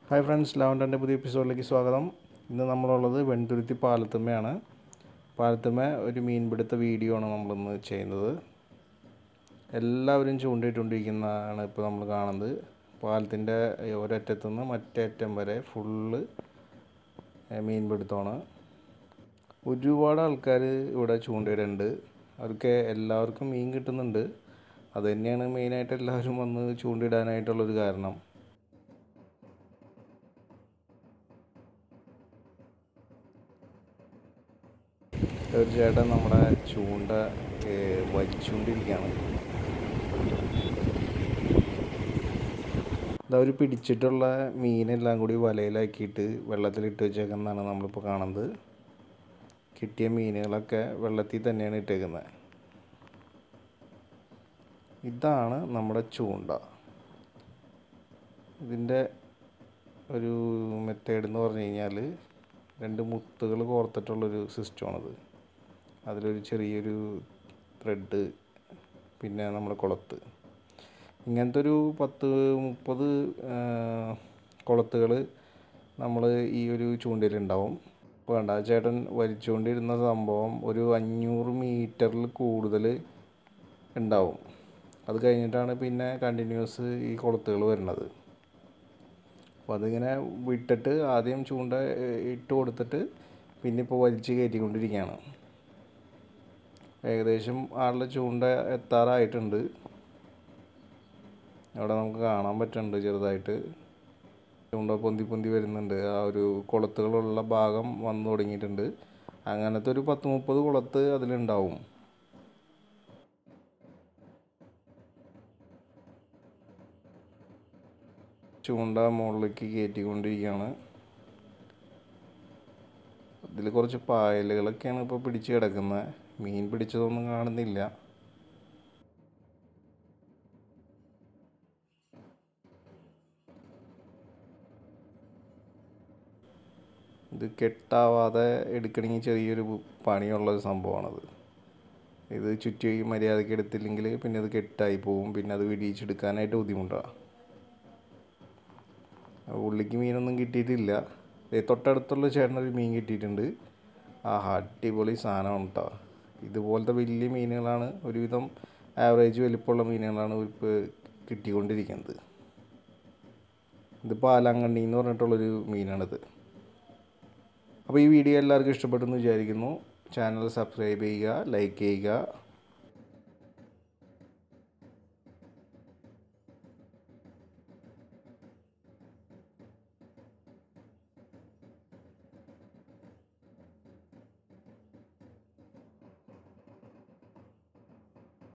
hi friends ലാവണ്ടൻ്റെ പുതിയ എപ്പിസോഡിലേക്ക് സ്വാഗതം ഇന്ന് നമ്മളുള്ളത് വെൺതുരുത്തി പാലത്തുമ്മയാണ് പാലത്തുമ്മ ഒരു മീൻപിടുത്ത വീഡിയോ ആണ് നമ്മളിന്ന് ചെയ്യുന്നത് എല്ലാവരും ചൂണ്ടിയിട്ടുകൊണ്ടിരിക്കുന്നതാണ് ഇപ്പോൾ നമ്മൾ കാണുന്നത് പാലത്തിൻ്റെ ഒരറ്റത്തുനിന്ന് മറ്റേ അറ്റം വരെ ഫുള്ള് മീൻപിടുത്തമാണ് ഒരുപാട് ആൾക്കാർ ഇവിടെ ചൂണ്ടയിടുന്നുണ്ട് അവർക്ക് എല്ലാവർക്കും മീൻ കിട്ടുന്നുണ്ട് അത് തന്നെയാണ് മെയിനായിട്ട് എല്ലാവരും വന്ന് ചൂണ്ടിടാനായിട്ടുള്ളൊരു കാരണം തീർച്ചയായിട്ടും നമ്മുടെ ചൂണ്ട വലിച്ചുകൊണ്ടിരിക്കുകയാണ് അവർ പിടിച്ചിട്ടുള്ള മീനെല്ലാം കൂടി വലയിലാക്കിയിട്ട് വെള്ളത്തിലിട്ട് വെച്ചേക്കുന്നതാണ് നമ്മളിപ്പോൾ കാണുന്നത് കിട്ടിയ മീനുകളൊക്കെ വെള്ളത്തിൽ തന്നെയാണ് ഇട്ടേക്കുന്നത് ഇതാണ് നമ്മുടെ ചൂണ്ട ഇതിൻ്റെ ഒരു മെത്തേഡ് എന്ന് പറഞ്ഞു കഴിഞ്ഞാൽ രണ്ട് മുത്തുകൾ കോർത്തിട്ടുള്ളൊരു സിസ്റ്റമാണത് അതിലൊരു ചെറിയൊരു ത്രെഡ് പിന്നെ നമ്മുടെ കുളത്ത് ഇങ്ങനത്തെ ഒരു പത്ത് മുപ്പത് കുളത്തുകൾ നമ്മൾ ഈ ഒരു ചൂണ്ടയിലുണ്ടാവും ഇപ്പോൾ വേണ്ട ചേട്ടൻ വലിച്ചുകൊണ്ടിരുന്ന സംഭവം ഒരു അഞ്ഞൂറ് മീറ്ററിൽ കൂടുതൽ ഉണ്ടാവും അത് കഴിഞ്ഞിട്ടാണ് പിന്നെ കണ്ടിന്യൂസ് ഈ കുളത്തുകൾ വരുന്നത് അപ്പോൾ അതിങ്ങനെ വിട്ടിട്ട് ആദ്യം ചൂണ്ട ഇട്ട് കൊടുത്തിട്ട് പിന്നെ ഇപ്പോൾ വലിച്ച് കയറ്റിക്കൊണ്ടിരിക്കുകയാണ് ഏകദേശം ആളുടെ ചൂണ്ട എത്താറായിട്ടുണ്ട് അവിടെ നമുക്ക് കാണാൻ പറ്റുന്നുണ്ട് ചെറുതായിട്ട് ചൂണ്ട പൊന്തി പൊന്തി വരുന്നുണ്ട് ആ ഒരു കുളത്തുകളുള്ള ഭാഗം വന്നു തുടങ്ങിയിട്ടുണ്ട് അങ്ങനത്തെ ഒരു പത്ത് മുപ്പത് കുളത്ത് അതിലുണ്ടാവും ചൂണ്ട മുകളിലേക്ക് കയറ്റിക്കൊണ്ടിരിക്കുകയാണ് ഇതിൽ കുറച്ച് പായലുകളൊക്കെയാണ് ഇപ്പോൾ പിടിച്ച് കിടക്കുന്നത് മീൻ പിടിച്ചതൊന്നും കാണുന്നില്ല ഇത് കെട്ടാവാതെ എടുക്കണമെങ്കിൽ ചെറിയൊരു പണിയുള്ളൊരു സംഭവമാണത് ഇത് ചുറ്റി മര്യാദയ്ക്ക് എടുത്തില്ലെങ്കിൽ പിന്നെ അത് കെട്ടായി പോവും പിന്നെ അത് വിടിയിച്ചെടുക്കാനായിട്ട് ബുദ്ധിമുട്ടാണ് ഉള്ളിക്ക് മീനൊന്നും കിട്ടിയിട്ടില്ല തൊട്ടടുത്തുള്ള ചേട്ടനൊരു മീൻ കിട്ടിയിട്ടുണ്ട് ആ അടിപൊളി സാധനമാണ് കേട്ടോ ഇതുപോലത്തെ വലിയ മീനുകളാണ് ഒരുവിധം ആവറേജ് വലിപ്പമുള്ള മീനുകളാണ് ഇപ്പോൾ കിട്ടിക്കൊണ്ടിരിക്കുന്നത് ഇത് പാലാങ്കണ്ണി എന്ന് പറഞ്ഞിട്ടുള്ളൊരു മീനാണിത് അപ്പോൾ ഈ വീഡിയോ എല്ലാവർക്കും ഇഷ്ടപ്പെട്ടെന്ന് വിചാരിക്കുന്നു ചാനൽ സബ്സ്ക്രൈബ് ചെയ്യുക ലൈക്ക് ചെയ്യുക